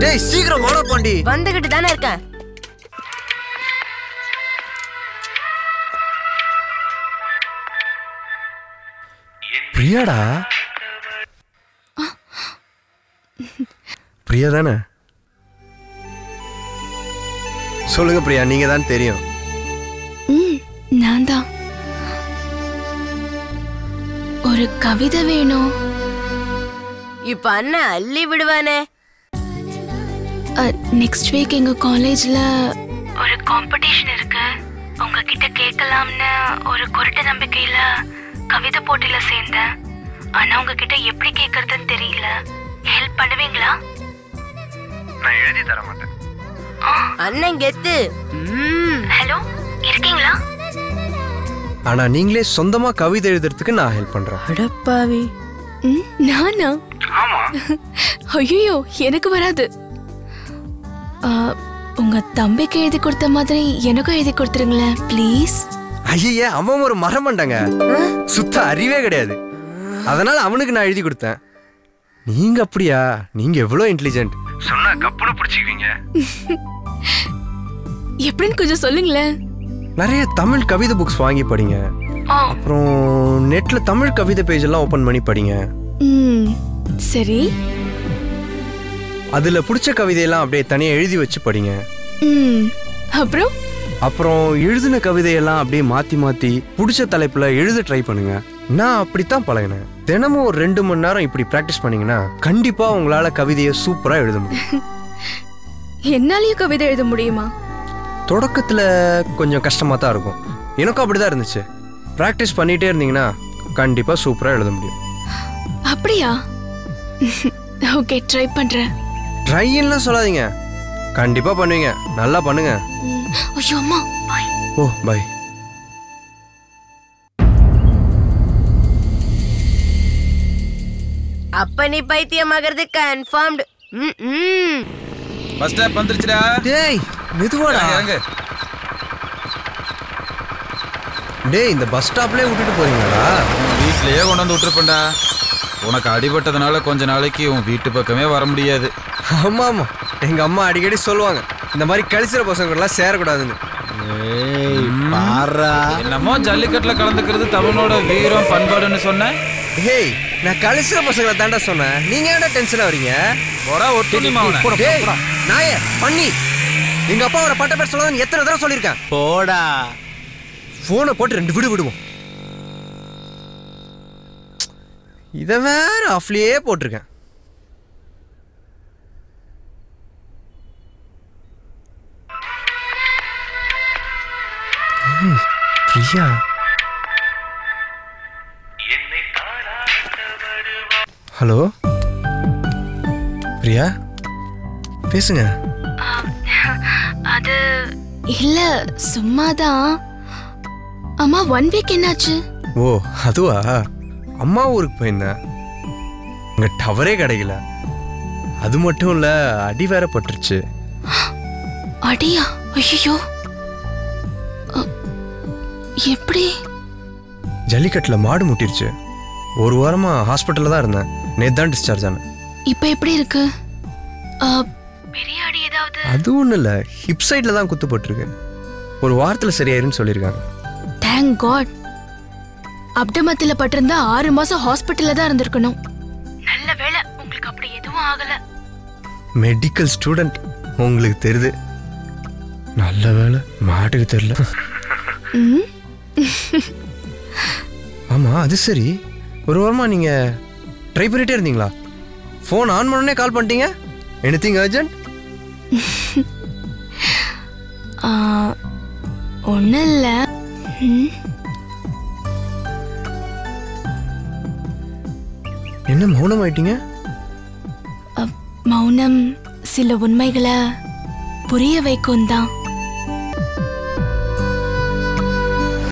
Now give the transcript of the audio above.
டேய் சீக்கிரம் வாடா பாண்டி வந்துகிட்டு தானே இருக்கேன் பிரியாடா பிரியா தானே சொல்லுங்க பிரியா நீங்க தான் தெரியும் ம் நான் தான் ஒரு கவிதை வேணும் இப்ப அண்ணன் அள்ளி விடுவானே நெக்ஸ்ட் வீக் எங்க காலேஜ்ல ஒரு காம்படிஷன் இருக்கு உங்ககிட்ட கேட்கலாம்னு ஒரு குருட்டு நம்பிக்கையில கவிதை போட்டியில சேர்ந்தேன் ஆனா உங்ககிட்ட எப்படி கேட்கறதுன்னு தெரியல ஹெல்ப் பண்ணுவீங்களா நான் எழுதி தர மாட்டேன் அண்ணன் கெத்து ம் ஹலோ இருக்கீங்களா ஆனா நீங்களே சொந்தமா கவிதை எழுதுறதுக்கு நான் ஹெல்ப் பண்றேன் அடப்பாவி ம் நானா ஐயோ எனக்கு வராது ஆ, உங்க தம்பிக்கு எழுதி கொடுத்த மாதிரி எனக்கும் எழுதி கொடுத்துருங்களேன் ப்ளீஸ் ஐயே அவன் ஒரு மரமண்டங்க சுத்த அறிவே கிடையாது அதனால அவனுக்கு நான் எழுதி கொடுத்தேன் நீங்க அப்படியா நீங்க எவ்வளவு இன்டெலிஜென்ட் சொன்னா கப்புனு பிடிச்சிக்குவீங்க எப்படின்னு கொஞ்சம் சொல்லுங்களேன் நிறைய தமிழ் கவிதை புக்ஸ் வாங்கி படிங்க அப்புறம் நெட்ல தமிழ் கவிதை பேஜ் எல்லாம் ஓபன் பண்ணி படிங்க ம் சரி அதுல பிடிச்ச கவிதையெல்லாம் அப்படியே தனியா எழுதி வச்சு படிங்க ம் அப்புறம் அப்புறம் எழுதின கவிதையெல்லாம் அப்படியே மாத்தி மாத்தி பிடிச்ச தலைப்புல எழுத ட்ரை பண்ணுங்க நான் அப்படித்தான் பழகினேன் தினமும் ஒரு ரெண்டு மணி நேரம் இப்படி ப்ராக்டிஸ் பண்ணீங்கன்னா கண்டிப்பா உங்களால கவிதையை சூப்பரா எழுத முடியும் என்னாலயும் கவிதை எழுத முடியுமா தொடக்கத்துல கொஞ்சம் கஷ்டமா தான் இருக்கும் எனக்கும் அப்படிதான் இருந்துச்சு ப்ராக்டிஸ் பண்ணிட்டே இருந்தீங்கன்னா கண்டிப்பா சூப்பரா எழுத முடியும் அப்படியா ஓகே ட்ரை பண்றேன் ட்ரைன்லாம் சொல்லாதீங்க கண்டிப்பா பண்ணுவீங்க நல்லா பண்ணுங்க ம், ஐயோ அம்மா பாய் ஓ பை அப்ப நீ பைத்தியமாகிறது கன்ஃபார்ம்டு ம் ம் பஸ் ஸ்டாப் வந்துருச்சுடா டேய் மெதுவாடா இறங்கு, இறங்கு டேய் இந்த பஸ் ஸ்டாப்லயே விட்டுட்டு போறீங்களா உன் வீட்லயே கொண்டு வந்து விட்டுருப்பேன்டா உனக்கு அடிபட்டதுனால கொஞ்ச நாளைக்கு உன் வீட்டு பக்கமே வர முடியாது ஆமா ஆமா எங்க அம்மா அடிக்கடி சொல்லுவாங்க இந்த மாதிரி கழிச்சுற பசங்க எல்லாம் சேரக்கூடாதுன்னு என்னமோ ஜல்லிக்கட்டுல கலந்துக்கிறது தமிழனோட வீரம் பண்பாடுன்னு சொன்ன ஹேய் நான் கழிச்சுற பசங்களை தாண்டா சொன்னேன் நீங்க ஏன்டா டென்ஷன் ஆவறீங்க போடா ஒட்டுனி மாவன டேய் நாயே பண்ணி எங்க அப்பா அவரை பட்ட பேர் சொல்லாதன்னு எத்தனை தடவை சொல்லியிருக்கேன் போடா போனை போட்டு ரெண்டு விடு விடுவோம் இதை வேற ஆஃப்லயே போட்டிருக்கேன் ம், பிரியா ஹலோ பிரியா பேசுங்க அது இல்ல சும்மாதான் அம்மா ஒன் வீக் என்னாச்சு ஓ அதுவா அம்மா ஊருக்கு போயிருந்தேன் அங்க டவரே கிடைக்கல அது மட்டும் இல்ல அடி வேற பட்டுருச்சு அடியா ஐயோ எப்படி ஜல்லிக்கட்டுல மாடு முட்டிருச்சு ஒரு வாரமா ஹாஸ்பிட்டல்ல தான் இருந்தேன் நேத்து தான் டிஸ்சார்ஜ் ஆனேன் இப்ப எப்படி இருக்கு ஆ, பெரிய அடி ஏதாவது அது ஒன்றும் இல்லை ஹிப் சைடில் தான் குத்துப்பட்டிருக்கு ஒரு வாரத்தில் சரியாயிருன்னு சொல்லியிருக்காங்க தேங்க் காட் அப்டமத்தில பட்டிருந்தா ஆறு மாசம் ஹாஸ்பிட்டல்ல தான் இருந்திருக்கணும் நல்ல வேளை உங்களுக்கு அப்படி எதுவும் ஆகல மெடிக்கல் ஸ்டூடெண்ட் உங்களுக்கு தெரியுது நல்ல வேலை மாட்டுக்கு தெரியல ம் ஆமா அது சரி ஒரு வாரமா நீங்க ட்ரை பண்ணிட்டே இருந்தீங்களா ஃபோன் ஆன் பண்ணனே கால் பண்ணிட்டீங்க எனிதிங் அர்ஜென்ட் ஆ, ஒண்ணும் இல்ல ம், என்ன மௌனம் ஆயிட்டீங்க அ, மௌனம் சில உண்மைகளை புரிய வைக்கும் தான்